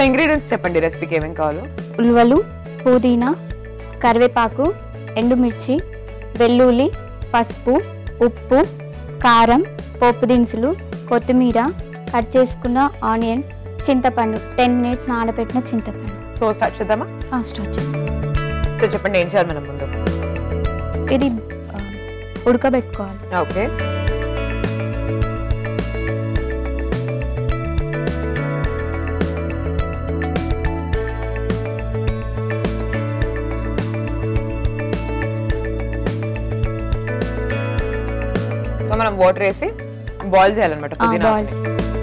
Ingredients చెప్పండి రెసిపీకి ఏమేమి కావాలో ఉలువలు పుదీనా కరివేపాకు ఎండుమిర్చి వెల్లుల్లి పసుపు ఉప్పు కారం పోపు దినుసులు కొత్తిమీర కట్ చేసుకున్న ఆనియన్ చింతపండు టెన్ మినిట్స్ నానబెట్టిన చింతపండు సో స్టార్ట్ చేద్దామా ఆ, స్టార్ట్ చేద్దాం. సో చెప్పండి ఏం చేయాలి మనం ముందు ఇది ఆ, ఉడకబెట్టుకోవాలి ఓకే సో మనం వాటర్ వేసి బాయిల్ చేయాలన్నమాట ఆ, పుదీనా బాయిల్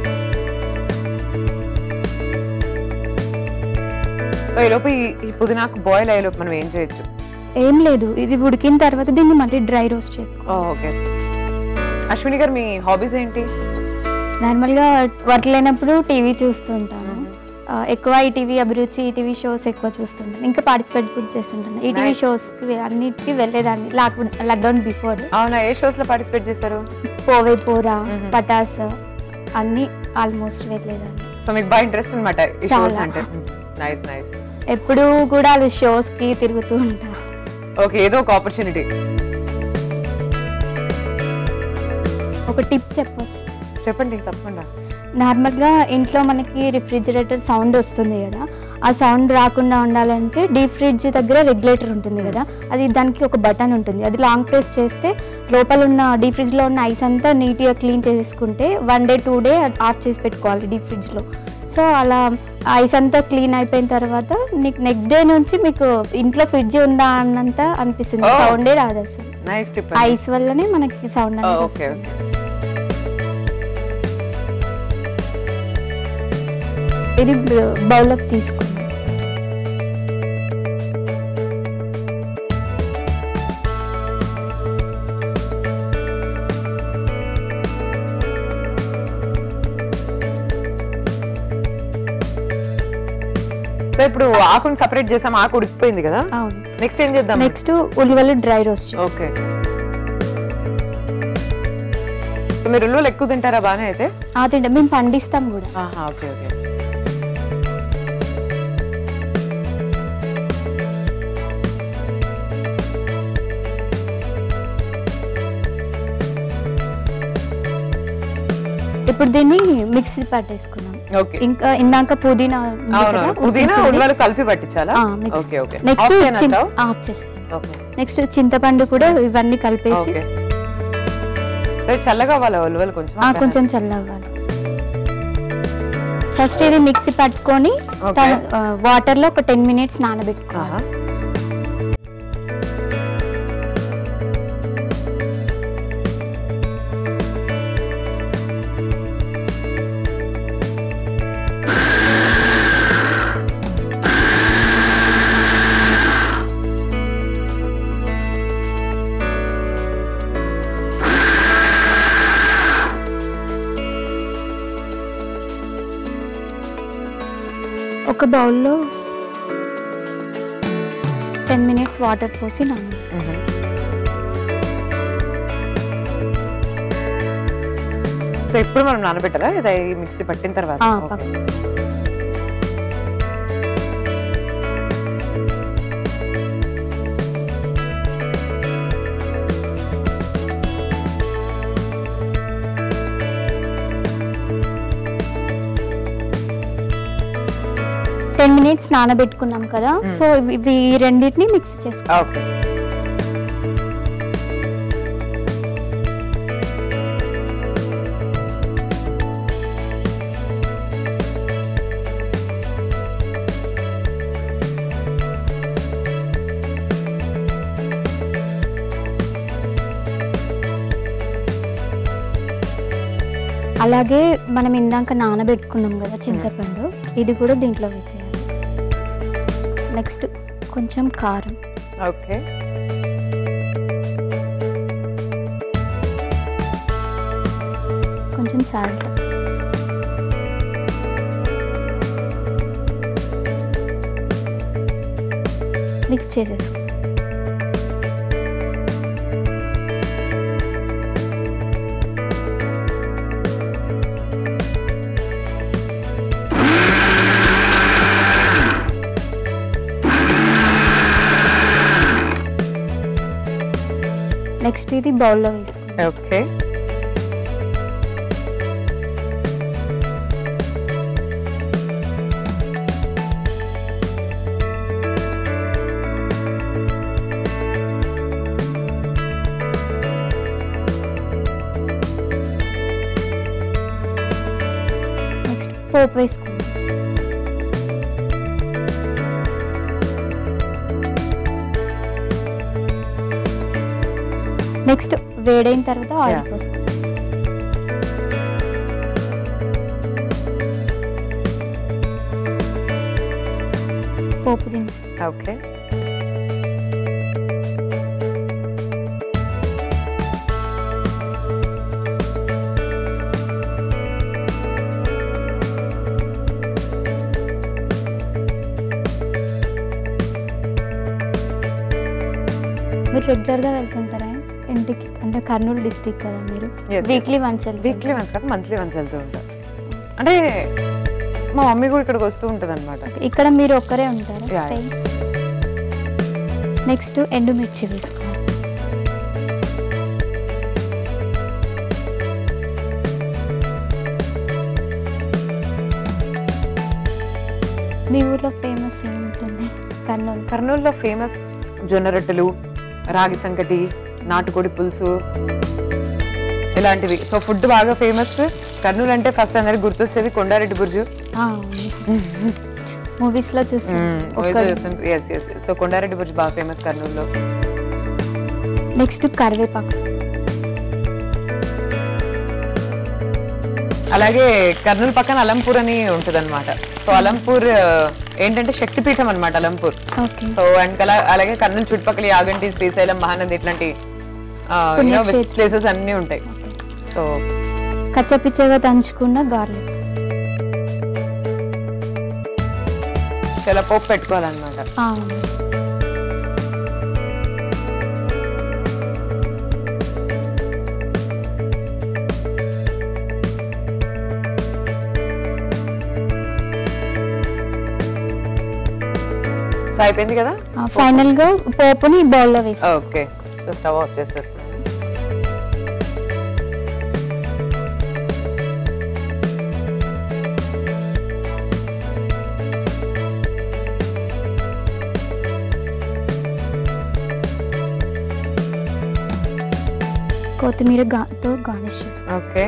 సో ఈలోపు ఈ- ఈ పుదీనాకు బాయిల్ అయ్యేలోపు మనం ఏం చేయొచ్చు ఏం లేదు ఇది ఉడికిన తర్వాత దీన్ని మళ్ళీ డ్రై రోస్ట్ చేసుకోవాలి ఓకే అశ్విని గారు మీ హాబీస్ ఏంటి నార్మల్గా వర్క్ లేనప్పుడు టీవీ చూస్తుంటాను ఆ, ఎక్కువ ఈటీవీ అభిరుచి ఈటీవీ షోస్ ఎక్కువ చూస్తుంటాను ఇంకా పార్టిసిపేట్ కూడా చేస్తుంటాను ఈటీవీ Nice. షోస్కి అన్నిటికీ వెళ్ళేదాన్ని లాక్డౌన్ లాక్డౌన్ బిఫోర్ అవునా ఏ షోస్ లో పార్టిసిపేట్ చేశారు పోవే పోరా Mhm. పటాస్ అన్ని ఆల్మోస్ట్ వెళ్ళేదాన్ని సో మీకు బాగా ఇంట్రెస్ట్ అనమాట ఈ షోస్ చాలా. అంటే నైస్ నైస్ ఎప్పుడు కూడా వాళ్ళు షోస్కి తిరుగుతూ ఉంటారు ఓకే ఏదో ఒక ఆపర్చునిటీ ఒక టిప్ చెప్పొచ్చు చెప్పండి తప్పకుండా నార్మల్గా ఇంట్లో మనకి రిఫ్రిజిరేటర్ సౌండ్ వస్తుంది కదా ఆ సౌండ్ రాకుండా ఉండాలంటే డీప్ ఫ్రిడ్జ్ దగ్గర రెగ్యులేటర్ ఉంటుంది కదా అది దానికి ఒక బటన్ ఉంటుంది అది లాంగ్ ప్రెస్ చేస్తే లోపల ఉన్న డీప్ ఫ్రిడ్జ్లో ఉన్న ఐస్ అంతా నీట్గా క్లీన్ చేసుకుంటే one day two day off చేసి పెట్టుకోవాలి డీప్ ఫ్రిడ్జ్లో సో అలా ఐస్ అంతా క్లీన్ అయిపోయిన తర్వాత నీకు నెక్స్ట్ డే నుంచి మీకు ఇంట్లో ఫ్రిడ్జ్ ఉందా అన్నంత అనిపిస్తుంది Oh. సౌండే రాదు అసలు నైస్ టిప్ ఐస్ వల్లనే మనకి సౌండ్ అనేది ఓకే వస్తుంది. ఓకే ఇది బౌల్లోకి తీసుకుందాం సో ఇప్పుడు ఆకుని సపరేట్ చేసాం ఆకు ఉడికిపోయింది కదా అవును నెక్స్ట్ ఏం చేద్దాం నెక్స్ట్ ఉల్లివలు డ్రై రోస్ట్ ఓకే సో మీరు ఉల్లువలు ఎక్కువ తింటారా బాగానే అయితే ఆ తింటాం మేము పండిస్తాం కూడా ఆహా ఓకే ఓకే ఇప్పుడు దీన్ని మిక్సీ పట్టేసుకున్నాం ఓకే ఇంకా ఇందాక పుదీనా ఉంది అవును కదా, పుదీనా ఉడికించింది. ఉల్లివలు కలిపి పట్టించాలా ఆ, mix. Okay okay next off చేయనా చిన్- స్టవ్? ఆఫ్ చేసుకుందాం ఓకే నెక్స్ట్ చింతపండు కూడా ఇవన్నీ కలిపేసి ఓకే సో చల్లగా అవ్వాలా ఉల్లివలు కొంచెం ఆ, కొంచెం చల్లవ్వాలి ఫస్ట్ ఇది మిక్సీ పట్టుకొని ఓకే. వాటర్ లో ఒక టెన్ మినిట్స్ నానబెట్టుకోవాలి ఆహా. ఒక బౌల్లో టెన్ మినిట్స్ వాటర్ పోసి నాన మ్మ్. సో ఇప్పుడు మనం నానబెట్టారా లేదా ఈ మిక్సీ పట్టిన తర్వాత ఆ, ఓకే. పక్కన. టెన్ మినిట్స్ నానబెట్టుకున్నాం కదా మ్మ్. సో ఇవి- ఇవి ఈ రెండింటిని మిక్స్ చేసుకో ఓకే అలాగే మనం ఇందాక నానబెట్టుకున్నాం కదా చింతపండు ఇది కూడా దీంట్లో వేసేయాలి నెక్స్ట్ కొంచెం కారం ఓకే కొంచెం సాల్ట్ మిక్స్ చేసేసుకో నెక్స్ట్ ఇది బౌల్లో వేసుకోవాలి ఓకే నెక్స్ట్ పోపు వేసుకోవాలి నెక్స్ట్ వేడైన తర్వాత ఆయిల్ Yeah. పోసుకోవాలి పోపు దినుసులు ఓకే మీరు రెగ్యులర్ గా వెళ్తుంటారా ఇంటికి అంటే కర్నూలు డిస్టిక్ కదా మీరు Yes, weekly yes. Once weekly once కాదు మంత్లీ వన్స్ వెళ్తూ ఉంటారు అంటే మా మమ్మీ కూడా ఇక్కడికి వస్తూ ఉంటుంది అనమాట ఇక్కడ మీరు ఒక్కరే ఉంటారా Yeah, స్టే నెక్స్ట్ ఎండుమిర్చి వేసుకోవాలి మీ ఊర్లో ఫేమస్ ఏముంటుంది కర్నూలు కర్నూలులో ఫేమస్ జొన్న రొట్టెలు రాగి సంకటి నాటుకోడి పులుసు ఇలాంటివి సో ఫుడ్ బాగా ఫేమస్ కర్నూలు అంటే ఫస్ట్ అందరికి గుర్తొచ్చేది కొండారెడ్డి బుర్జు మూవీస్ లో చూసి yes yes so Konda Reddy Burju బాగా ఫేమస్ కర్నూలులో నెక్స్ట్ కరివేపాకు అలాగే కర్నూలు పక్కన అలంపూర్ అని ఉంటుంది అనమాట సో అలంపూర్ ఆ, ఏంటంటే శక్తిపీఠం అనమాట అలంపూర్ ఓకే సో అండ్ అలా అలాగే కర్నూలు చుట్టుపక్కల యాగంటి శ్రీశైలం మహానంది ఇట్లాంటి పుణ్యక్షేత్రం. ప్లేసెస్ అన్నీ ఉంటాయి సో కచ్చపిచ్చగా దంచుకున్న గార్లిక్ చాలా పోపు పెట్టుకోవాలన్నమాట సో అయిపోయింది కదా ఫైనల్ గా పోపుని బౌల్లో వేసి ఓకే సో స్టవ్ ఆఫ్ చేసేస్తాను కొత్తిమీర గా తో గార్నిష్ చేసుకోవాలి ఓకే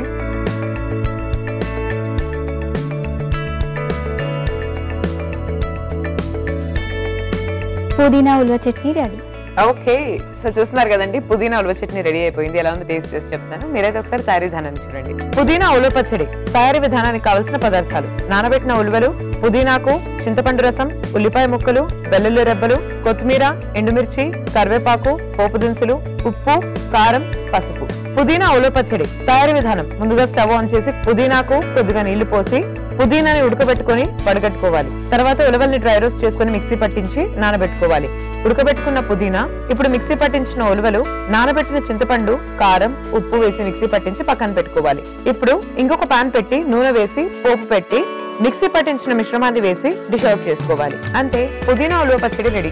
పుదీనా ఉల్వ చట్నీ రెడీ ఓకే సో చూస్తున్నారు కదండి పుదీనా ఉలవ చట్నీ రెడీ అయిపోయింది ఎలా ఉంది టేస్ట్ చేసి చెప్తాను మీరైతే ఒకసారి తయారీ విధానాన్ని చూడండి పుదీనా ఉలవ పచ్చడి తయారీ విధానానికి కావలసిన పదార్థాలు నానబెట్టిన ఉలువలు పుదీనాకు చింతపండు రసం ఉల్లిపాయ ముక్కలు వెల్లుల్లి రెబ్బలు కొత్తిమీర ఎండుమిర్చి కరివేపాకు పోపు దినుసులు ఉప్పు కారం పసుపు పుదీనా ఉలవ పచ్చడి తయారీ విధానం ముందుగా స్టవ్ ఆన్ చేసి పుదీనాకు కొద్దిగా నీళ్లు పోసి పుదీనాని ఉడకబెట్టుకొని వడగట్టుకోవాలి తర్వాత ఉలవల్ని డ్రై రోస్ట్ చేసుకొని మిక్సీ పట్టించి నానబెట్టుకోవాలి ఉడకబెట్టుకున్న పుదీనా ఇప్పుడు మిక్సీ పట్టించిన ఉలవలు నానబెట్టిన చింతపండు కారం ఉప్పు వేసి మిక్సీ పట్టించి పక్కన పెట్టుకోవాలి ఇప్పుడు ఇంకొక పాన్ పెట్టి నూనె వేసి పోపు పెట్టి మిక్సీ పట్టించిన మిశ్రమాన్ని వేసి డిష్ అవుట్ చేసుకోవాలి అంతే పుదీనా ఉలవ పచ్చడి రెడీ